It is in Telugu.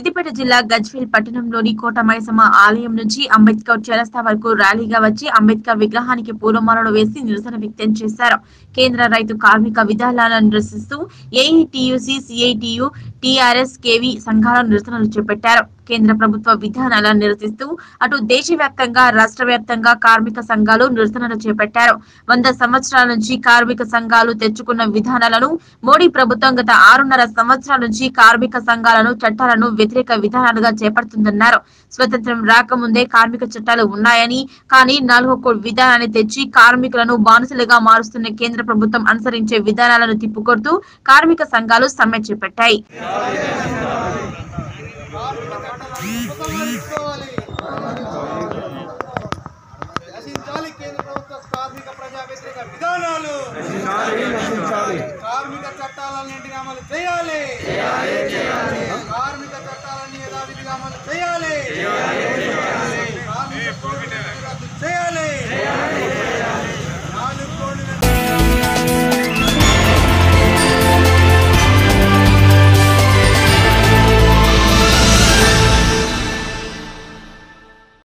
సిద్దిపేట జిల్లా గజ్వేల్ పట్టణంలోని కోట మైసమ్మ ఆలయం నుంచి అంబేద్కర్ చౌరస్తా వరకు ర్యాలీగా వచ్చి అంబేద్కర్ విగ్రహానికి పూలమాలలు వేసి నిరసన వ్యక్తం చేశారు కేంద్ర రైతు కార్మిక విధానాలను నిరసిస్తూ ఏఐటియుసి సిఐటియు టిఆర్ఎస్ కేవి సంఘాల నిరసనలు చేపట్టారు కేంద్ర ప్రభుత్వ విధానాలను నిరసిస్తూ అటు దేశవ్యాప్తంగా రాష్ట్ర వ్యాప్తంగా కార్మిక సంఘాలు నిరసనలు చేపట్టారు వంద సంవత్సరాల నుంచి కార్మిక సంఘాలు తెచ్చుకున్న విధానాలను మోడీ ప్రభుత్వం గత ఆరున్నర సంవత్సరాల నుంచి కార్మిక సంఘాలను చట్టాలను వ్యతిరేక విధానాలుగా చేపడుతుందన్నారు స్వతంత్రం రాకముందే కార్మిక చట్టాలు ఉన్నాయని కానీ నాలుగో కోడ్ విధానాన్ని తెచ్చి కార్మికులను బానిసలుగా మారుస్తున్న కేంద్ర ప్రభుత్వం అనుసరించే విధానాలను తిప్పుకొడుతూ కార్మిక సంఘాలు సమ్మె చేపట్టాయి ఉపసంహరించుకోవాలి నశించాలి కేంద్ర ప్రభుత్వ కార్మిక ప్రజా వ్యతిరేక విధానాలు కార్మిక చట్టాలన్నింటినీ అమలు చేయాలి కార్మిక చట్టాలన్నీ యథావిధిగా అమలు చేయాలి